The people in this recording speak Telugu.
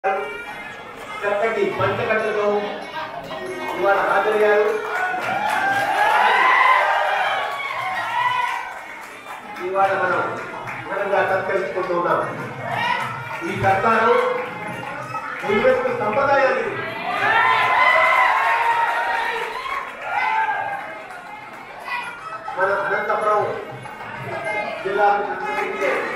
చక్కటి పంచకట్టతో ఇవాళ హాజరయ్యారు ఇవాళ మనం ఘనంగా సత్కరించుకుంటూ ఉన్నాం ఈ సత్కారం ముందస్తు సంప్రదాయాన్ని మన అనంతపురం జిల్లా నిర్వహించే